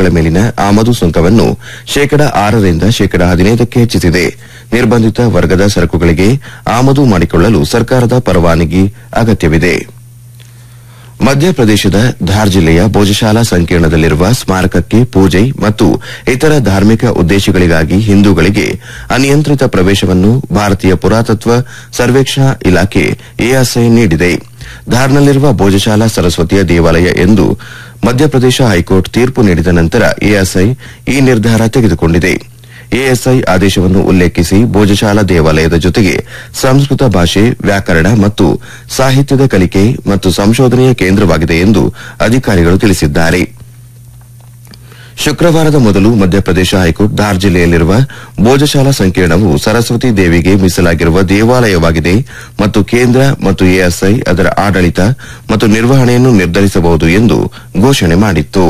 ವಸ್ತುಗಳ ಮೇಲಿನ ಆಮದು ಸುಂಕವನ್ನು ಶೇಕಡ ಆರರಿಂದ ಶೇಕಡ ಹದಿನೈದಕ್ಕೆ ಹೆಚ್ಚಿಸಿದೆ ನಿರ್ಬಂಧಿತ ವರ್ಗದ ಸರಕುಗಳಿಗೆ ಆಮದು ಮಾಡಿಕೊಳ್ಳಲು ಸರ್ಕಾರದ ಪರವಾನಗಿ ಅಗತ್ಯವಿದೆ ಮಧ್ಯಪ್ರದೇಶದ ಧಾರ್ ಜಿಲ್ಲೆಯ ಭೋಜಶಾಲಾ ಸಂಕೀರ್ಣದಲ್ಲಿರುವ ಸ್ಮಾರಕಕ್ಕೆ ಪೂಜೆ ಮತ್ತು ಇತರ ಧಾರ್ಮಿಕ ಉದ್ದೇಶಗಳಿಗಾಗಿ ಹಿಂದೂಗಳಿಗೆ ಅನಿಯಂತ್ರಿತ ಪ್ರವೇಶವನ್ನು ಭಾರತೀಯ ಪುರಾತತ್ವ ಸರ್ವೇಕ್ಷಣಾ ಇಲಾಖೆ ಎಎಸ್ಐ ನೀಡಿದೆ ಧಾರ್ನಲ್ಲಿರುವ ಭೋಜಶಾಲಾ ಸರಸ್ವತಿಯ ದೇವಾಲಯ ಎಂದು ಮಧ್ಯಪ್ರದೇಶ ಹೈಕೋರ್ಟ್ ತೀರ್ಪು ನೀಡಿದ ನಂತರ ಎಎಸ್ಐ ಈ ನಿರ್ಧಾರ ತೆಗೆದುಕೊಂಡಿದೆ ಎಎಸ್ಐ ಆದೇಶವನ್ನು ಉಲ್ಲೇಖಿಸಿ ಭೋಜಶಾಲಾ ದೇವಾಲಯದ ಜೊತೆಗೆ ಸಂಸ್ಕೃತ ಭಾಷೆ ವ್ಯಾಕರಣ ಮತ್ತು ಸಾಹಿತ್ಯದ ಕಲಿಕೆ ಮತ್ತು ಸಂಶೋಧನೆಯ ಕೇಂದ್ರವಾಗಿದೆ ಎಂದು ಅಧಿಕಾರಿಗಳು ತಿಳಿಸಿದ್ದಾರೆ ಶುಕ್ರವಾರದ ಮೊದಲು ಮಧ್ಯಪ್ರದೇಶ ಹೈಕೋರ್ಟ್ ಧಾರ್ ಜಿಲ್ಲೆಯಲ್ಲಿರುವ ಭೋಜಶಾಲಾ ಸಂಕೀರ್ಣವು ಸರಸ್ವತಿ ದೇವಿಗೆ ಮೀಸಲಾಗಿರುವ ದೇವಾಲಯವಾಗಿದೆ ಮತ್ತು ಕೇಂದ್ರ ಮತ್ತು ಎಎಸ್ಐ ಅದರ ಆಡಳಿತ ಮತ್ತು ನಿರ್ವಹಣೆಯನ್ನು ನಿರ್ಧರಿಸಬಹುದು ಎಂದು ಘೋಷಣೆ ಮಾಡಿತ್ತು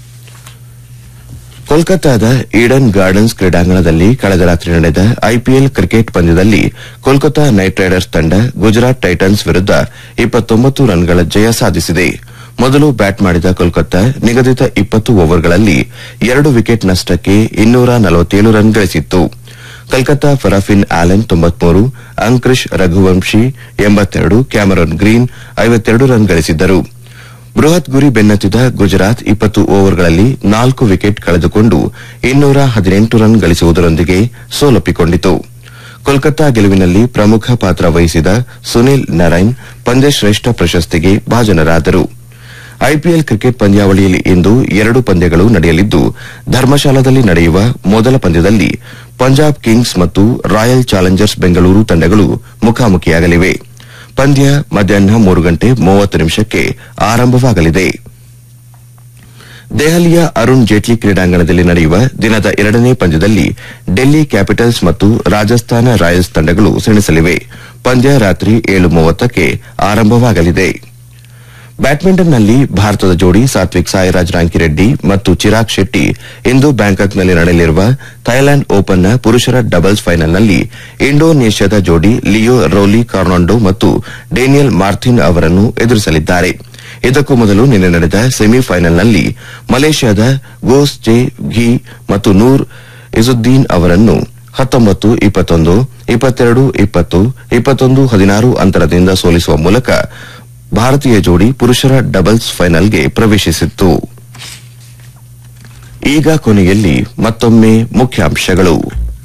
ಕೋಲ್ಕತ್ತಾದ ಈಡನ್ ಗಾರ್ಡನ್ಸ್ ಕ್ರೀಡಾಂಗಣದಲ್ಲಿ ಕಳೆದ ರಾತ್ರಿ ನಡೆದ ಐಪಿಎಲ್ ಕ್ರಿಕೆಟ್ ಪಂದ್ಯದಲ್ಲಿ ಕೋಲ್ಕತಾ ನೈಟ್ ರೈಡರ್ಸ್ ತಂಡ ಗುಜರಾತ್ ಟೈಟನ್ಸ್ ವಿರುದ್ದ ಇಪ್ಪತ್ತೊಂಬತ್ತು ರನ್ಗಳ ಜಯ ಸಾಧಿಸಿದೆ ಮೊದಲು ಬ್ಯಾಟ್ ಮಾಡಿದ ಕೋಲ್ಕತ್ತಾ ನಿಗದಿತ ಇಪ್ಪತ್ತು ಓವರ್ಗಳಲ್ಲಿ ಎರಡು ವಿಕೆಟ್ ನಷ್ಟಕ್ಕೆ ಇನ್ನೂರ ನಲವತ್ತೇಳು ರನ್ ಗಳಿಸಿತ್ತು ಕಲ್ಕತ್ತಾ ಫರಾಫಿನ್ ಆಲೆನ್ ತೊಂಬತ್ಮೂರು ಅಂಕ್ರಿಶ್ ರಘುವಂಶಿ ಎಂಬತ್ತೆರಡು ಕ್ಯಾಮರನ್ ಗ್ರೀನ್ ಐವತ್ತೆರಡು ರನ್ ಗಳಿಸಿದ್ದರು ಬೃಹತ್ ಗುರಿ ಬೆನ್ನತ್ತಿದ ಗುಜರಾತ್ ಇಪ್ಪತ್ತು ಓವರ್ಗಳಲ್ಲಿ ನಾಲ್ಕು ವಿಕೆಟ್ ಕಳೆದುಕೊಂಡು ಇನ್ನೂರ ಹದಿನೆಂಟು ರನ್ ಗಳಿಸುವುದರೊಂದಿಗೆ ಸೋಲೊಪ್ಪಿಕೊಂಡಿತು ಕೋಲ್ಕತ್ತಾ ಗೆಲುವಿನಲ್ಲಿ ಪ್ರಮುಖ ಪಾತ್ರ ವಹಿಸಿದ ಸುನಿಲ್ ನರೈನ್ ಪಂದ್ಯಶ್ರೇಷ್ಠ ಪ್ರಶಸ್ತಿಗೆ ಭಾಜನರಾದರು ಐಪಿಎಲ್ ಕ್ರಿಕೆಟ್ ಪಂದ್ಯಾವಳಿಯಲ್ಲಿ ಇಂದು ಎರಡು ಪಂದ್ಯಗಳು ನಡೆಯಲಿದ್ದು ಧರ್ಮಶಾಲಾದಲ್ಲಿ ನಡೆಯುವ ಮೊದಲ ಪಂದ್ಯದಲ್ಲಿ ಪಂಜಾಬ್ ಕಿಂಗ್ಸ್ ಮತ್ತು ರಾಯಲ್ ಚಾಲೆಂಜರ್ಸ್ ಬೆಂಗಳೂರು ತಂಡಗಳು ಮುಖಾಮುಖಿಯಾಗಲಿವೆ ಪಂದ್ಯ ಮಧ್ಯಾಹ್ನ ಮೂರು ಗಂಟೆ ಮೂವತ್ತು ನಿಮಿಷಕ್ಕೆ ಆರಂಭವಾಗಲಿದೆ ದೆಹಲಿಯ ಅರುಣ್ ಜೇಟ್ಲಿ ಕ್ರೀಡಾಂಗಣದಲ್ಲಿ ನಡೆಯುವ ದಿನದ ಎರಡನೇ ಪಂದ್ಯದಲ್ಲಿ ಡೆಲ್ಲಿ ಕ್ಯಾಪಿಟಲ್ಸ್ ಮತ್ತು ರಾಜಸ್ಥಾನ ರಾಯಲ್ಸ್ ತಂಡಗಳು ಸೆಣಸಲಿವೆ ಪಂದ್ಯ ರಾತ್ರಿ ಏಳು ಮೂವತ್ತಕ್ಕೆ ಆರಂಭವಾಗಲಿದೆ ಬ್ಯಾಡ್ಮಿಂಟನ್ನಲ್ಲಿ ಭಾರತದ ಜೋಡಿ ಸಾತ್ವಿಕ್ ಸಾಯಿರಾಜ್ ರಾಂಕಿರೆಡ್ಡಿ ಮತ್ತು ಚಿರಾಗ್ ಶೆಟ್ಟಿ ಇಂದು ಬ್ಯಾಂಕಾಕ್ನಲ್ಲಿ ನಡೆಯಲಿರುವ ಥೈಲ್ಯಾಂಡ್ ಓಪನ್ನ ಪುರುಷರ ಡಬಲ್ಸ್ ಫೈನಲ್ನಲ್ಲಿ ಇಂಡೋನೇಷ್ಯಾದ ಜೋಡಿ ಲಿಯೋ ರೋಲಿ ಕಾರ್ನಾಂಡೋ ಮತ್ತು ಡೇನಿಯಲ್ ಮಾರ್ಥಿನ್ ಅವರನ್ನು ಎದುರಿಸಲಿದ್ದಾರೆ ಇದಕ್ಕೂ ಮೊದಲು ನಿನ್ನೆ ನಡೆದ ಸೆಮಿಫೈನಲ್ನಲ್ಲಿ ಮಲೇಷ್ಯಾದ ಗೋಸ್ ಜೆ ಘಿ ಮತ್ತು ನೂರ್ ಇಜುದ್ದೀನ್ ಅವರನ್ನು ಹತ್ತೊಂಬತ್ತು ಇಪ್ಪತ್ತೊಂದು ಇಪ್ಪತ್ತೆರಡು ಇಪ್ಪತ್ತು ಇಪ್ಪತ್ತೊಂದು ಹದಿನಾರು ಅಂತರದಿಂದ ಸೋಲಿಸುವ ಮೂಲಕ ಭಾರತೀಯ ಜೋಡಿ ಪುರುಷರ ಡಬಲ್ಸ್ ಫೈನಲ್ಗೆ ಪ್ರವೇಶಿಸಿತ್ತು ಈಗ ಕೊನೆಯಲ್ಲಿ ಮತ್ತೊಮ್ಮೆ ಮುಖ್ಯಾಂಶಗಳು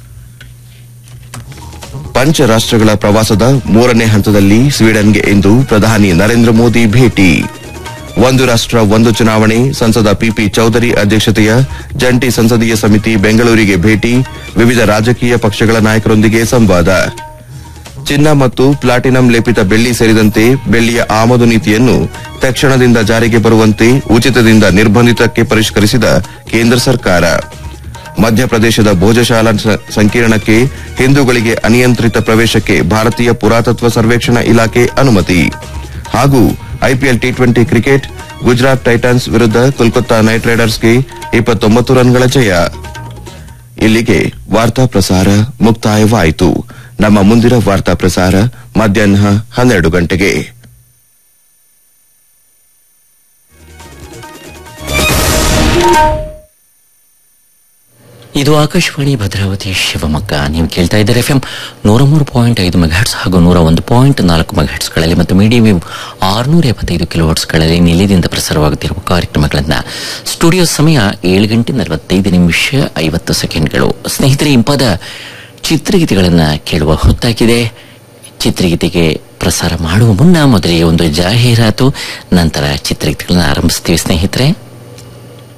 ಪಂಚ ರಾಷ್ಟಗಳ ಪ್ರವಾಸದ ಮೂರನೇ ಹಂತದಲ್ಲಿ ಸ್ವೀಡನ್ಗೆ ಇಂದು ಪ್ರಧಾನಿ ನರೇಂದ್ರ ಮೋದಿ ಭೇಟಿ ಒಂದು ರಾಷ್ಟ ಒಂದು ಚುನಾವಣೆ ಸಂಸದ ಪಿಪಿ ಚೌಧರಿ ಅಧ್ಯಕ್ಷತೆಯ ಜಂಟಿ ಸಂಸದೀಯ ಸಮಿತಿ ಬೆಂಗಳೂರಿಗೆ ಭೇಟಿ ವಿವಿಧ ರಾಜಕೀಯ ಪಕ್ಷಗಳ ನಾಯಕರೊಂದಿಗೆ ಸಂವಾದ ಚಿನ್ನ ಮತ್ತು ಪ್ಲಾಟಿನಂ ಲೇಪಿತ ಬೆಳ್ಳಿ ಸೇರಿದಂತೆ ಬೆಳ್ಳಿಯ ಆಮದು ನೀತಿಯನ್ನು ತಕ್ಷಣದಿಂದ ಜಾರಿಗೆ ಬರುವಂತೆ ಉಚಿತದಿಂದ ನಿರ್ಬಂಧಿತಕ್ಕೆ ಪರಿಷ್ಕರಿಸಿದ ಕೇಂದ್ರ ಸರ್ಕಾರ ಮಧ್ಯಪ್ರದೇಶದ ಭೋಜಶಾಲಾ ಸ- ಸಂಕೀರ್ಣಕ್ಕೆ ಹಿಂದೂಗಳಿಗೆ ಅನಿಯಂತ್ರಿತ ಪ್ರವೇಶಕ್ಕೆ ಭಾರತೀಯ ಪುರಾತತ್ವ ಸರ್ವೇಕ್ಷಣಾ ಇಲಾಖೆ ಅನುಮತಿ ಹಾಗೂ IPL T twenty cricket Gujarat titans ವಿರುದ್ಧ ಕೋಲ್ಕತ್ತಾ ನೈಟ್ ರೈಡರ್ಸ್ಗೆ ಇಪ್ಪತ್ತೊಂಬತ್ತು ರನ್ಗಳ ಜಯ ಇಲ್ಲಿಗೆ ವಾರ್ತಾ ಪ್ರಸಾರ ಮುಕ್ತಾಯವಾಯಿತು ನಮ್ಮ ಮುಂದಿನ ವಾರ್ತಾ ಪ್ರಸಾರ ಮಧ್ಯಾಹ್ನ ಹನ್ನೆರಡು ಗಂಟೆಗೆ ಇದು ಆಕಾಶವಾಣಿ ಭದ್ರಾವತಿ ಶಿವಮೊಗ್ಗ ನೀವು ಕೇಳ್ತಾ ಇದ್ದಾರೆ ಎಫ್ ಎಂ ನೂರ ಮೂರು ಪಾಯಿಂಟ್ ಐದು ಮೆಗಾಟ್ಸ್ ಹಾಗೂ ನೂರ ಒಂದು ಪಾಯಿಂಟ್ ನಾಲ್ಕು ಮೆಗಾಟ್ಸ್ಗಳಲ್ಲಿ ಮತ್ತು ಮೀಡಿಯಂ ವೇವ್ ಆರುನೂರ ಎಪ್ಪತ್ತೈದು ಕಿಲೋವಾಟ್ಸ್ಗಳಲ್ಲಿ ನಿಲಯದಿಂದ ಪ್ರಸಾರವಾಗುತ್ತಿರುವ ಕಾರ್ಯಕ್ರಮಗಳನ್ನು ಸ್ಟುಡಿಯೋ ಸಮಯ ಏಳು ಗಂಟೆ ನಲವತ್ತೈದು ನಿಮಿಷ ಐವತ್ತು ಸೆಕೆಂಡ್ಗಳು ಸ್ನೇಹಿತರೆ ಇಂಪಾದ ಚಿತ್ರಗೀತೆಗಳನ್ನು ಕೇಳುವ ಹೊತ್ತಾಗಿದೆ ಚಿತ್ರಗೀತೆಗೆ ಪ್ರಸಾರ ಮಾಡುವ ಮುನ್ನ ಮೊದಲಿಗೆ ಒಂದು ಜಾಹೀರಾತು ನಂತರ ಚಿತ್ರಗೀತೆಗಳನ್ನು ಆರಂಭಿಸ್ತೀವಿ ಸ್ನೇಹಿತರೆ